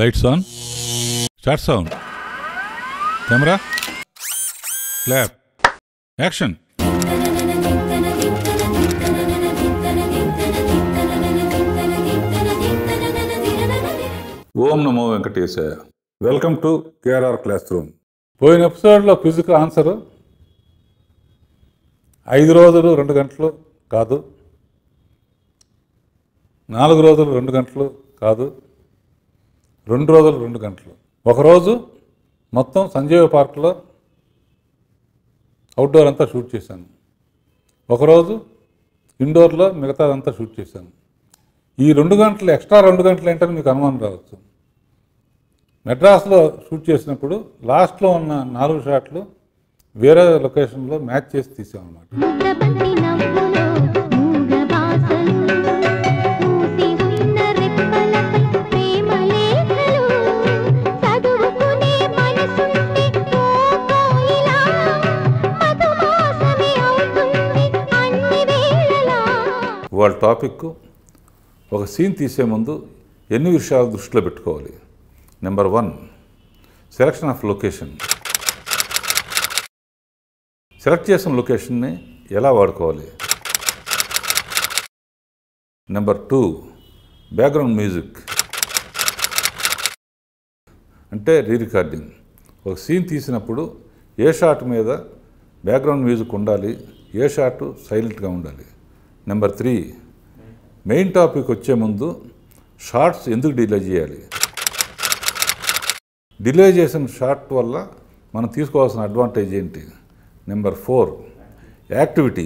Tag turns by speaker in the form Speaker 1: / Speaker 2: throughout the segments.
Speaker 1: Lights on start sound camera clap action ఓం నమో వెంకటేశాయ welcome to KRR classroom పోయిన ఎపిసోడ్లో క్విజ్కి ఆన్సర్ ఐదు రోజులు రెండు గంటలు కాదు నాలుగు రోజులు రెండు గంటలు కాదు రెండు రోజులు రెండు గంటలు ఒకరోజు మొత్తం సంజీవ పార్క్లో అవుట్డోర్ అంతా షూట్ చేశాను ఒకరోజు ఇండోర్లో మిగతాదంతా షూట్ చేశాను ఈ రెండు గంటలు ఎక్స్ట్రా రెండు గంటలు ఏంటని మీకు అనుమానం రావచ్చు మెడ్రాస్లో షూట్ చేసినప్పుడు లాస్ట్లో ఉన్న నాలుగు షాట్లు వేరే లొకేషన్లో మ్యాచ్ చేసి తీసామన్నమాట
Speaker 2: ముద్దబంతి నవ్వులో మూగ బాసలు మూసి ఉన్న రెప్పలపై ప్రేమ లేఖలు చదువుకునే మనసుంటే ఓ కోయిలా మధుమాసమే అవుతుంది అన్ని వేళలా
Speaker 1: వాళ్ళ టాపిక్ ఒక సీన్ తీసే ముందు ఎన్ని విషయాలు దృష్టిలో పెట్టుకోవాలి number one selection of location select చేసిన లొకేషన్ని ఎలా వాడుకోవాలి నెంబర్ టూ బ్యాక్గ్రౌండ్ మ్యూజిక్ అంటే రీ రికార్డింగ్ ఒక సీన్ తీసినప్పుడు ఏ షాట్ మీద బ్యాక్గ్రౌండ్ మ్యూజిక్ ఉండాలి ఏ షాట్ సైలెంట్గా ఉండాలి నెంబర్ త్రీ మెయిన్ టాపిక్ వచ్చే ముందు షార్ట్స్ ఎందుకు డిలే చేయాలి డిలే చేసిన షార్ట్ వల్ల మనం తీసుకోవాల్సిన అడ్వాంటేజ్ ఏంటి నెంబర్ ఫోర్ యాక్టివిటీ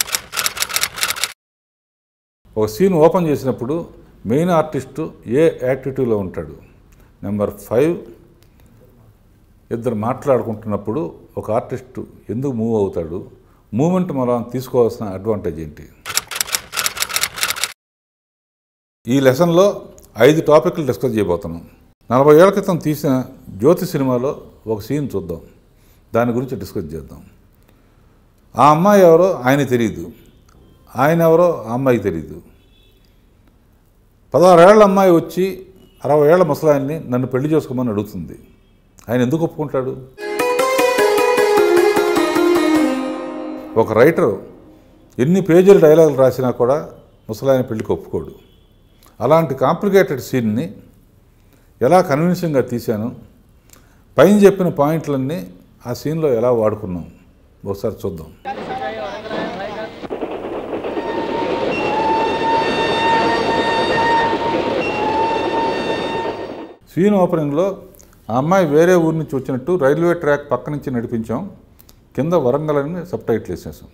Speaker 1: ఒక సీన్ ఓపెన్ చేసినప్పుడు మెయిన్ ఆర్టిస్టు ఏ యాక్టివిటీలో ఉంటాడు నెంబర్ ఫైవ్ ఇద్దరు మాట్లాడుకుంటున్నప్పుడు ఒక ఆర్టిస్టు ఎందుకు మూవ్ అవుతాడు మూమెంట్ మనం తీసుకోవాల్సిన అడ్వాంటేజ్ ఏంటి ఈ లెసన్లో ఐదు టాపిక్లు డిస్కస్ చేయబోతున్నాం నలభై ఏళ్ల క్రితం తీసిన జ్యోతి సినిమాలో ఒక సీన్ చూద్దాం దాని గురించి డిస్కస్ చేద్దాం ఆ అమ్మాయి ఎవరో ఆయన తెలియదు ఆయన ఎవరో ఆ అమ్మాయికి తెలియదు పదహారేళ్ల అమ్మాయి వచ్చి అరవై ఏళ్ల ముసలాయన్ని నన్ను పెళ్లి చేసుకోమని అడుగుతుంది ఆయన ఎందుకు ఒప్పుకుంటాడు ఒక రైటర్ ఎన్ని పేజీల డైలాగులు రాసినా కూడా ముసలాయన పెళ్లికి ఒప్పుకోడు అలాంటి కాంప్లికేటెడ్ సీన్ని ఎలా కన్విన్సింగ్గా తీశాను పైన చెప్పిన పాయింట్లన్నీ ఆ సీన్లో ఎలా వాడుకున్నాం ఒకసారి చూద్దాం సీన్ ఓపెనింగ్లో ఆ అమ్మాయి వేరే ఊరి నుంచి వచ్చినట్టు రైల్వే ట్రాక్ పక్క నుంచి నడిపించాం కింద వరంగల్ అని సబ్ టైటిల్ వేసేసాం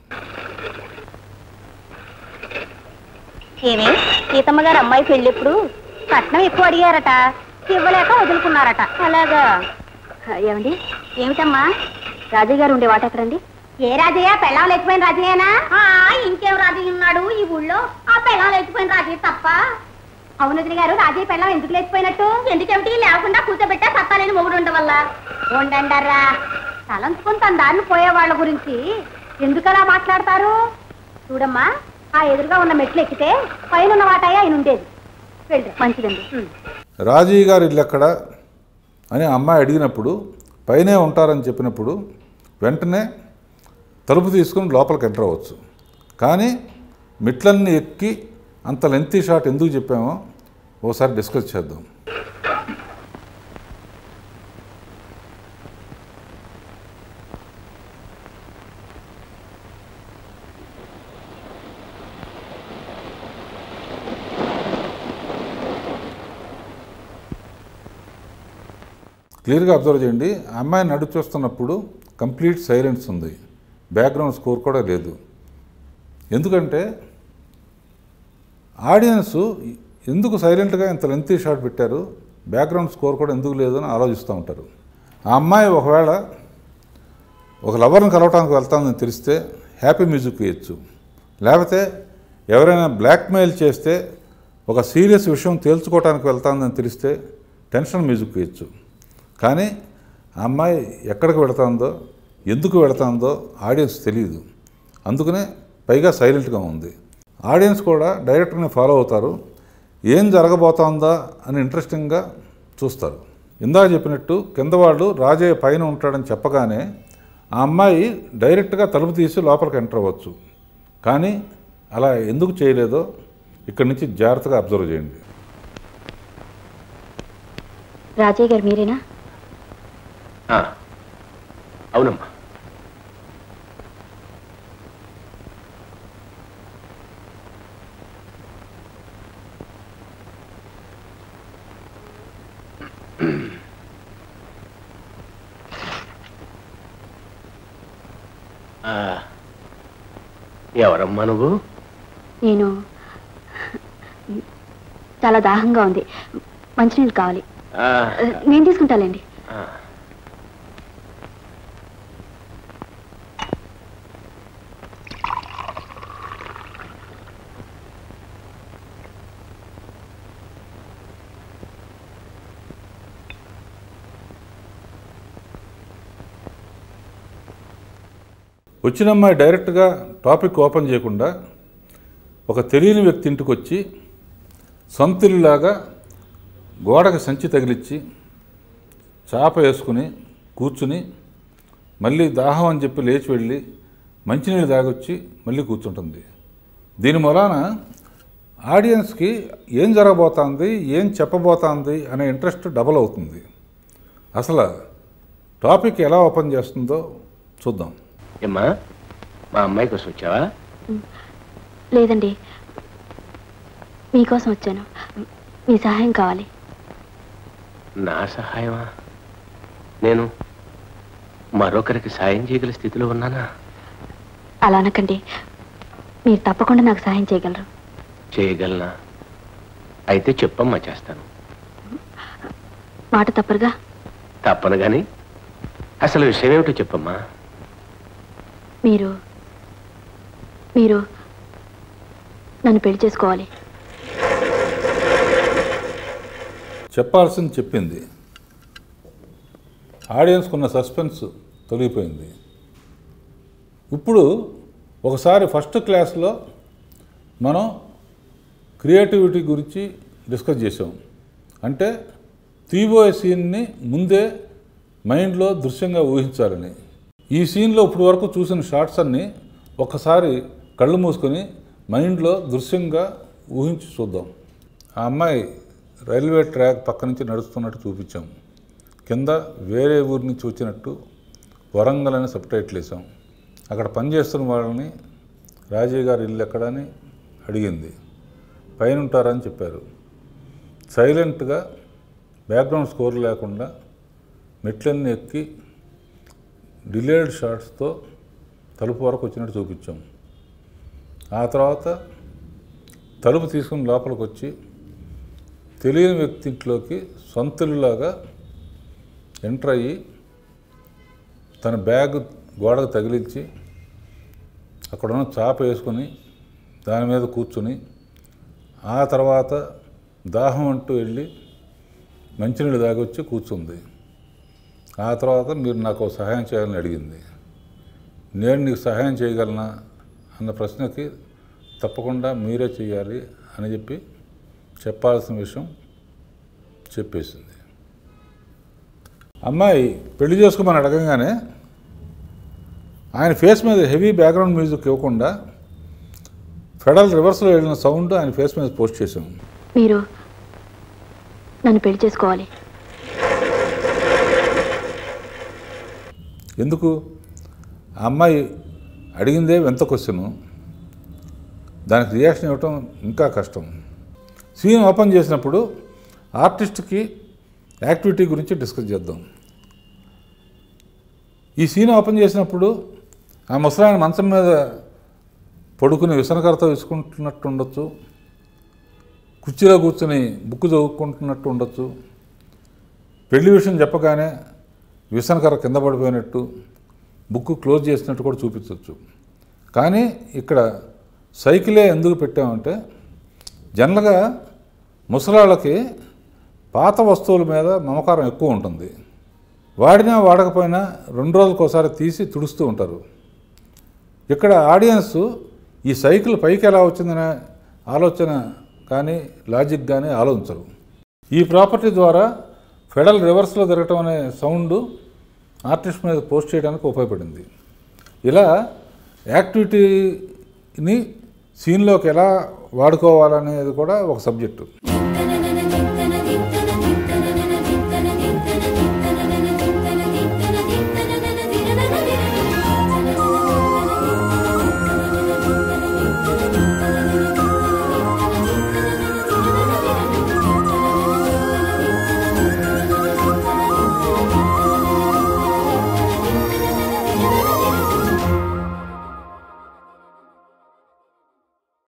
Speaker 3: ఏమి సీతమ్మ గారు అమ్మాయి పెళ్ళిప్పుడు కట్నం ఎక్కువ అడిగారట ఇవ్వలేక వదులుకున్నారట అలాగా ఏమండి ఏమిటమ్మా రాజయ్య గారు ఉండే వాట ఎక్కడండి ఏ రాజయ్య పెళ్ళం లేచిపోయిన రాజయ్యనా ఇంకేం రాజయ్య ఉన్నాడు ఈ ఊళ్ళో ఆ పెళ్ళం లేచిపోయిన రాజయ్య తప్ప అవునదిరి గారు రాజయ్య పెళ్ళం ఎందుకు లేచిపోయినట్టు ఎందుకేమిటి లేకుండా కూర్చోబెట్టా సత్తాలేని మొగుడు ఉండడం వల్ల ఉండండర్రా తలంచుకుని తన దారిని పోయే వాళ్ళ గురించి ఎందుకలా మాట్లాడతారు చూడమ్మా ఆ ఎదురుగా ఉన్న మెట్లు ఎక్కితే పైన ఉన్న వాటాయి ఆయన ఉండేది వెళ్ళి మంచిదండి ఉం.
Speaker 1: రాజీవ్ గారు ఇల్లు ఎక్కడ అని అమ్మాయి అడిగినప్పుడు పైనే ఉంటారని చెప్పినప్పుడు వెంటనే తలుపు తీసుకుని లోపలికి ఎంటర్ అవ్వచ్చు కానీ మెట్లన్నీ ఎక్కి అంత లెంతీ షాట్ ఎందుకు చెప్పామో ఓసారి డిస్కస్ చేద్దాం క్లియర్గా అబ్జర్వ్ చేయండి ఆ అమ్మాయి నడు చూస్తున్నప్పుడు కంప్లీట్ సైలెన్స్ ఉంది బ్యాక్గ్రౌండ్ స్కోర్ కూడా లేదు ఎందుకంటే ఆడియన్స్ ఎందుకు సైలెంట్గా ఇంత లెంతీ షాట్ పెట్టారు బ్యాక్గ్రౌండ్ స్కోర్ కూడా ఎందుకు లేదు అని ఆలోచిస్తూ ఉంటారు ఆ అమ్మాయి ఒకవేళ ఒక లవర్ని కలవటానికి వెళ్తానని తెలిస్తే హ్యాపీ మ్యూజిక్ వేయచ్చు లేకపోతే ఎవరైనా బ్లాక్మెయిల్ చేస్తే ఒక సీరియస్ విషయం తేల్చుకోవడానికి వెళ్తానని తెలిస్తే టెన్షన్ మ్యూజిక్ వేయచ్చు కానీ ఆ అమ్మాయి ఎక్కడికి వెళుతుందో ఎందుకు వెళుతుందో ఆడియన్స్ తెలియదు అందుకనే పైగా సైలెంట్గా ఉంది ఆడియన్స్ కూడా డైరెక్టర్ని ఫాలో అవుతారు ఏం జరగబోతోందా అని ఇంట్రెస్టింగ్గా చూస్తారు ఇందాక చెప్పినట్టు కింద వాళ్ళు రాజయ్య పైన ఉంటాడని చెప్పగానే ఆ అమ్మాయి డైరెక్ట్గా తలుపు తీసి లోపలికి ఎంటర్ అవ్వచ్చు కానీ అలా ఎందుకు చేయలేదో ఇక్కడి నుంచి జాగ్రత్తగా అబ్జర్వ్ చేయండి
Speaker 3: రాజయ్య గారు మీరేనా
Speaker 4: ఆ, అవునమ్మా ఆ, ఎవరమ్మా నువ్వు
Speaker 3: నేను చాలా దాహంగా ఉంది మంచినీళ్ళు కావాలి
Speaker 4: ఆ,
Speaker 3: నేను తీసుకుంటానండి
Speaker 4: ఆ.
Speaker 1: వచ్చిన అమ్మాయి డైరెక్ట్గా టాపిక్ ఓపెన్ చేయకుండా ఒక తెలియని వ్యక్తి ఇంటికి వచ్చి సొంతిల్లులాగా గోడకి సంచి తగిలిచ్చి చాప వేసుకుని కూర్చుని మళ్ళీ దాహం అని చెప్పి లేచి వెళ్ళి మంచినీళ్ళు తాగొచ్చి మళ్ళీ కూర్చుంటుంది దీని మూలాన ఆడియన్స్కి ఏం జరగబోతోంది ఏం చెప్పబోతోంది అనే ఇంట్రెస్ట్ డబల్ అవుతుంది అసలు టాపిక్ ఎలా ఓపెన్ చేస్తుందో చూద్దాం
Speaker 4: ఏమ్మా మా అమ్మాయి కోసం వచ్చావా
Speaker 3: లేదండి మీకోసం వచ్చాను మీ సహాయం కావాలి
Speaker 4: నా సహాయమా నేను మరొకరికి సాయం చేయగల స్థితిలో ఉన్నానా
Speaker 3: అలా అనకండి మీరు తప్పకుండా నాకు సహాయం చేయగలరు
Speaker 4: చేయగలనా అయితే చెప్పమ్మా చేస్తాను
Speaker 3: మాట తప్పరుగా
Speaker 4: తప్పను గాని అసలు విషయం ఏమిటో చెప్పమ్మా
Speaker 3: మీరు మీరు నన్ను పెళ్లి చేసుకోవాలి
Speaker 1: చెప్పాల్సింది చెప్పింది ఆడియన్స్కి ఉన్న సస్పెన్స్ తొలగిపోయింది ఇప్పుడు ఒకసారి ఫస్ట్ క్లాస్లో మనం క్రియేటివిటీ గురించి డిస్కస్ చేసాం అంటే తీబోయే సీన్ని ముందే మైండ్లో దృశ్యంగా ఊహించాలని ఈ సీన్లో ఇప్పుడు వరకు చూసిన షార్ట్స్ అన్నీ ఒకసారి కళ్ళు మూసుకొని మైండ్లో దృశ్యంగా ఊహించి చూద్దాం ఆ అమ్మాయి రైల్వే ట్రాక్ పక్క నుంచి నడుస్తున్నట్టు చూపించాం కింద వేరే ఊరి నుంచి వచ్చినట్టు వరంగల్ అని సబ్టైటిల్ వేసాం అక్కడ పనిచేస్తున్న వాళ్ళని రాజయ్య గారి ఇల్లు ఎక్కడని అడిగింది పైన ఉంటారని చెప్పారు సైలెంట్గా బ్యాక్గ్రౌండ్ స్కోర్ లేకుండా మెట్లన్నీ ఎక్కి డిలేడ్ షాట్స్తో తలుపు వరకు వచ్చినట్టు చూపించాం ఆ తర్వాత తలుపు తీసుకుని లోపలికి వచ్చి తెలియని వ్యక్తి ఇంట్లోకి సొంతలులాగా ఎంటర్ అయ్యి తన బ్యాగ్ గోడకు తగిలించి అక్కడ ఉన్న చాప వేసుకొని దాని మీద కూర్చుని ఆ తర్వాత దాహం అంటూ వెళ్ళి మంచినీళ్ళు తాగొచ్చి కూర్చుంది ఆ తర్వాత మీరు నాకు ఓ సహాయం చేయాలని అడిగింది నేను నీకు సహాయం చేయగలనా అన్న ప్రశ్నకి తప్పకుండా మీరే చేయాలి అని చెప్పి చెప్పాల్సిన విషయం చెప్పేసింది అమ్మాయి పెళ్లి చేసుకోమని అడగంగానే ఆయన ఫేస్ మీద హెవీ బ్యాక్గ్రౌండ్ మ్యూజిక్ ఇవ్వకుండా ఫెడల్ రివర్స్లో వెళ్ళిన సౌండ్ ఆయన ఫేస్ మీద పోస్ట్ చేసాం
Speaker 3: మీరు నన్ను పెళ్లి చేసుకోవాలి
Speaker 1: ఎందుకు ఆ అమ్మాయి అడిగిందే వింత క్వశ్చను దానికి రియాక్షన్ ఇవ్వటం ఇంకా కష్టం సీన్ ఓపెన్ చేసినప్పుడు ఆర్టిస్ట్కి యాక్టివిటీ గురించి డిస్కస్ చేద్దాం ఈ సీన్ ఓపెన్ చేసినప్పుడు ఆ ముసలాయన మంచం మీద పడుకుని విసనకరతో విసుకుంటున్నట్టు ఉండొచ్చు కుర్చీలో కూర్చొని బుక్ చదువుకుంటున్నట్టు ఉండొచ్చు పెళ్లి విషయం చెప్పగానే విసనకర కింద పడిపోయినట్టు బుక్ క్లోజ్ చేసినట్టు కూడా చూపించవచ్చు కానీ ఇక్కడ సైకిలే ఎందుకు పెట్టామంటే జనరల్గా ముసలాళ్ళకి పాత వస్తువుల మీద మమకారం ఎక్కువ ఉంటుంది వాడినా వాడకపోయినా రెండు రోజులకు ఒకసారి తీసి తుడుస్తూ ఉంటారు ఇక్కడ ఆడియన్స్ ఈ సైకిల్ పైకి ఎలా వచ్చిందనే ఆలోచన కానీ లాజిక్ కానీ ఆలోచించరు ఈ ప్రాపర్టీ ద్వారా ఫెడల్ రివర్స్లో తిరగటం అనే సౌండ్ ఆర్టిస్ట్ మీద పోస్ట్ చేయడానికి ఉపయోగపడింది ఇలా యాక్టివిటీని సీన్లోకి ఎలా వాడుకోవాలనేది కూడా ఒక సబ్జెక్టు